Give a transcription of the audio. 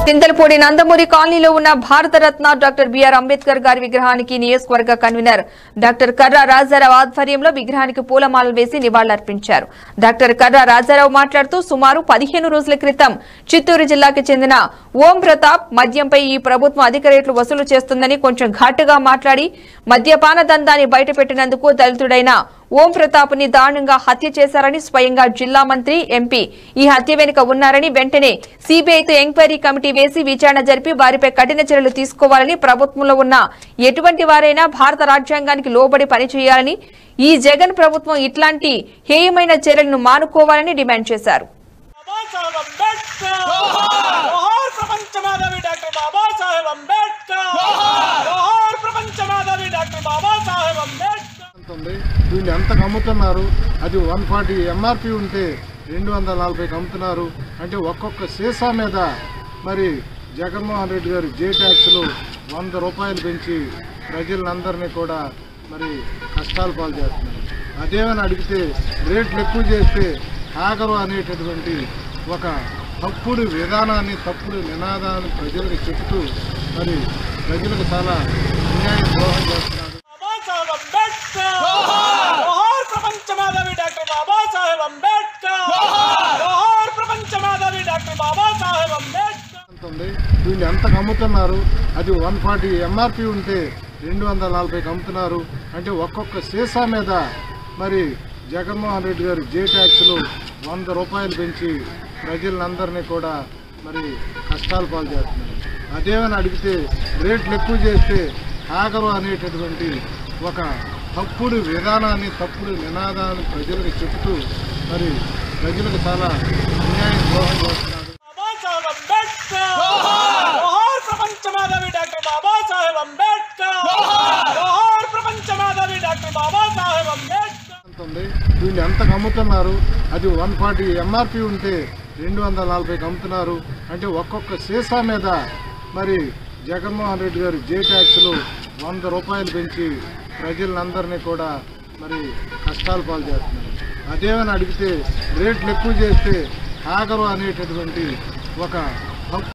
చింతలపూడి నందమూరి కాలనీలో ఉన్న Bharat Ratna doctor BR Ambedkar గారి విగ్రహానికి నియోజకవర్గ కన్వీనర్ డాక్టర్ కర్రా రాజారావు ఆధ్వర్యంలో విగ్రహానికి పూలమాలలు వేసి నివాళులర్పించారు డాక్టర్ కర్రా రాజారావు మాట్లాడుతూ సుమారు పదిహేను రోజుల క్రితం చిత్తూరు జిల్లాకు చెందిన ఓం ప్రతాప్ మద్యంపై ఈ ప్రభుత్వం అధిక రేట్లు వసూలు చేస్తుందని కొంచెం ఘాటుగా మాట్లాడి మద్యపాన దందాన్ని బయటపెట్టినందుకు దళితుడైన ఓం ప్రతాప్ ని దారుణంగా హత్య చేశారని స్వయంగా జిల్లా మంత్రి ఎంపీ ఈ హత్య వెనుక ఉన్నారని వెంటనే సిబిఐతో ఎంక్వైరీ కమిటీ వేసి విచారణ జరిపి వారిపై కఠిన చర్యలు తీసుకోవాలని ప్రభుత్వంలో ఉన్న ఎటువంటి వారైనా భారత రాజ్యాంగానికి లోబడి పనిచేయాలని ఈ జగన్ ప్రభుత్వం ఇట్లాంటి హేయమైన చర్యలను మానుకోవాలని డిమాండ్ చేశారు బాబాసాహెబ్ అంబేద్కర్ జోహార్ ప్రపంచ మాధవి డాక్టర్ బాబాసాహెబ్ అంబేద్కర్ జోహార్ ప్రపంచ మాధవి డాక్టర్ బాబాసాహెబ్ అంబేద్కర్ ఉంది వీళ్ళు ఎంతకు అమ్ముతున్నారు అది వన్ ఫార్టీ ఎంఆర్పి ఉంటే రెండు వందల నలభైకి అమ్ముతున్నారు అంటే ఒక్కొక్క సీసా మీద మరి జగన్మోహన్ రెడ్డి గారు జే ట్యాక్స్లు వంద రూపాయలు పెంచి ప్రజలందరినీ కూడా మరి కష్టాలు పాలు చేస్తున్నారు అదేమని అడిగితే రేట్లు ఎక్కువ చేస్తే ఆగరు అనేటటువంటి ఒక తప్పుడు విధానాన్ని తప్పుడు నినాదాన్ని ప్రజలకు చెబుతూ మరి ప్రజలకు చాలా అన్యాయం ద్రోహం చేస్తున్నారు బాబాసాహెబ్ అంబేద్కర్ జోహార్ ప్రపంచ మాధవి డాక్టర్ బాబాసాహెబ్ అంబేద్కర్ జోహార్ ప్రపంచ మాధవి డాక్టర్ బాబాసాహెబ్ అంబేద్కర్ ఉంది వీళ్ళు ఎంతకు అమ్ముతున్నారు అది వన్ ఫార్టీ ఎంఆర్పి ఉంటే రెండు వందల నలభైకి అమ్ముతున్నారు అంటే ఒక్కొక్క సీసా మీద మరి జగన్మోహన్ రెడ్డి గారు జే ట్యాక్స్లు వంద రూపాయలు పెంచి ప్రజలందరినీ కూడా మరి కష్టాలు పాలు చేస్తున్నారు అదేమని అడిగితే రేట్లు ఎక్కువ చేస్తే ఆగరు అనేటటువంటి ఒక తప్పుడు విధానాన్ని తప్పుడు నినాదాన్ని ప్రజలకు చెబుతూ మరి ప్రజలకు చాలా అన్యాయం ద్రోహం చేస్తున్నారు బాబాసాహెబ్ అంబేద్కర్ జోహార్ ప్రపంచ మాధవి డాక్టర్ బాబాసాహెబ్ అంబేద్కర్ జోహార్ ప్రపంచ మాధవి డాక్టర్ బాబాసాహెబ్ అంబేద్కర్ ఉంది వీళ్ళు ఎంతకు అమ్ముతున్నారు అది వన్ ఫార్టీ ఎంఆర్పి ఉంటే రెండు వందల నలభైకి అమ్ముతున్నారు అంటే ఒక్కొక్క సీసా మీద మరి జగన్మోహన్ రెడ్డి గారు జే ట్యాక్స్లు వంద రూపాయలు పెంచి ప్రజలందరినీ కూడా మరి కష్టాలు పాలు చేస్తున్నారు అదేమని అడిగితే రేట్లు ఎక్కువ చేస్తే ఆగరు అనేటటువంటి ఒక